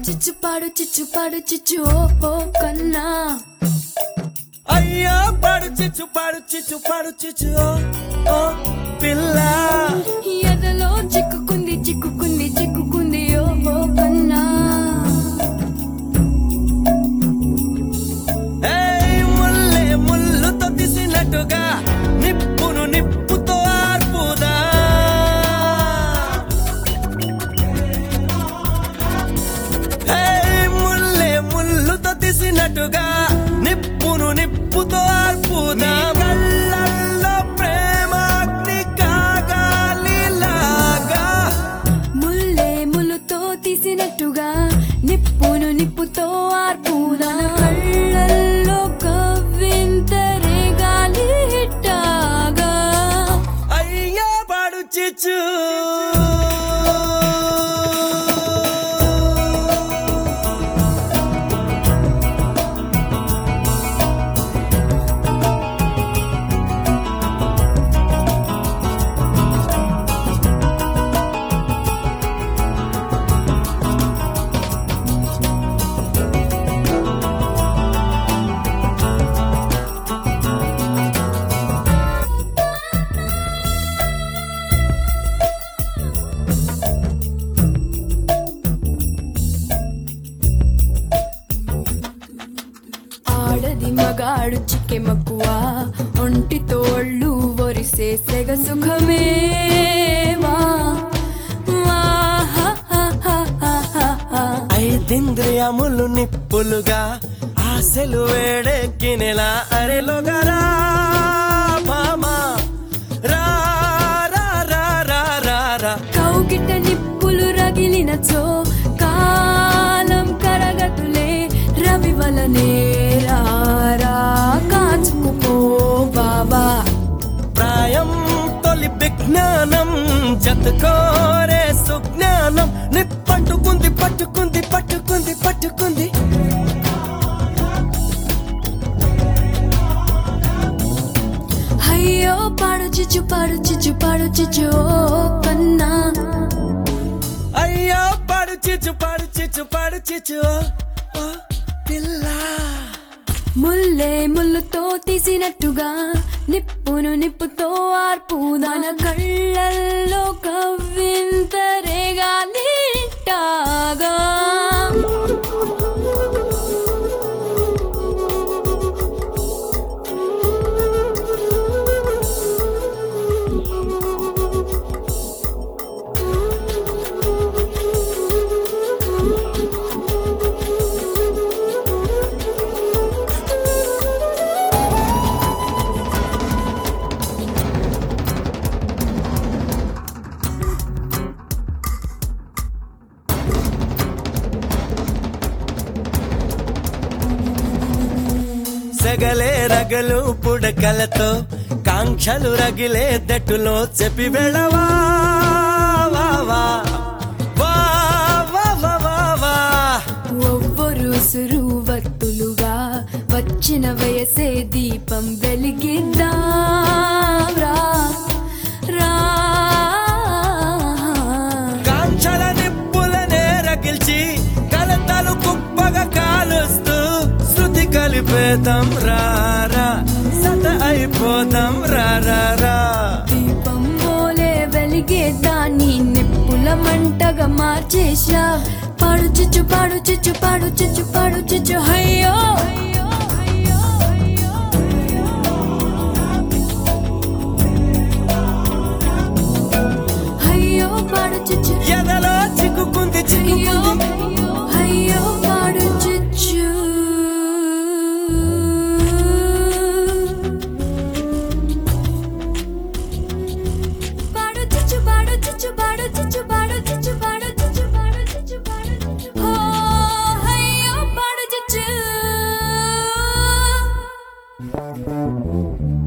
చిచ్చు పాడు చిచ్చు పాడు చిచ్చు ఓ ఓ కన్నా అయ్యో పాడు చిచ్చు పాడు చిచ్చు పాడు చిచ్చు ఓ ఓ పిల్ల ఎదలో చిక్కుకుంది చిక్కుకుంది చిక్కుకుంది ఓ ఓ కన్నా ఏయ్ ముల్లే ముల్లుతో తీసినట్టుగా నిప్పును నిప్పుతో ఆర్పుదా ఏయ్ ముల్లే ముల్లుతో తీసినట్టుగా నిప్పును నిప్పుతో ఆర్పుదా కళ్ళల్లో ప్రేమాగ్ని కాగాలిలాగా ముల్లే ముల్లుతో తీసినట్టుగా నిప్పును నిప్పుతో ఆర్పునా కళ్ళల్లో కవ్వింతరే గాలి హిట్టాగా అయ్యా పాడు చిచ్చు ఆడది మగాడు చిక్కె మక్కువ ఒంటి తోళ్ళు ఒరిసే సెగ సుఖమే వా. వా, హా, హా, హా, హా, హా, హా. ఐదింద్రియములు నిప్పులుగా ఆశలు వేడెక్కినెలా అరెలోగరా మామా రా రా రా రా రా రా కౌగిట నిప్పులు రగిలినచో కాలం కరగతులే రవి వలనే రారా కాచుకుపో బాబా ప్రాయం తొలి విజ్ఞానం జతకోరే సుజ్ఞానం నిప్పట్టుకుంది పట్టుకుంది పట్టుకుంది పట్టుకుంది అయ్యో పాడు చిచ్చు పాడు చిచ్చు పాడు చిచ్చు ఓ కన్నా అయ్యో పాడు చిచ్చు పాడు చిచ్చు పాడు చిచ్చు ఓ, ఓ పిల్ల ముల్లే ముల్లుతో తీసినట్టుగా నిప్పును నిప్పుతో ఆర్పు దాన కళ్ళల్లో కవ్వింతరేగాలి టాగా సెగలే రగలు పుడకలతో కాంక్షలు రగిలే దట్టులో చెప్పి వెళ్ళవా వా, వా. వా, వా, వా, వా, వా. ఒవ్వరు సురువత్తులుగా వచ్చిన వయసే దీపం వెలిగిద్దాం రా రా కాంక్షల నిప్పులనే రగిల్చి కలతలు కుప్పగా కాలుస్తూ శృతి కలిపేదాం రారా సత అయిపోదాం రారా దీపం మోలే వెలిగే దాన్ని నిప్పుల మంటగా మార్చేశా పాడు చిచ్చు పాడు చిచ్చు పాడు చిచ్చు పాడు చిచ్చు అయ్యో అయ్యో పాడు చిచ్చు ఎదలో చిక్కుకుంది అయ్యో చిక్కుకుంది అయ్యో పాడు చిచ్చు పాడు చిచ్చు పాడు చిచ్చు పాడు చిచ్చు పాడు చిచ్చు పాడు చిచ్చు పాడు చిచ్చు పాడు చిచ్చు ఓ అయ్యో పాడు చిచ్చు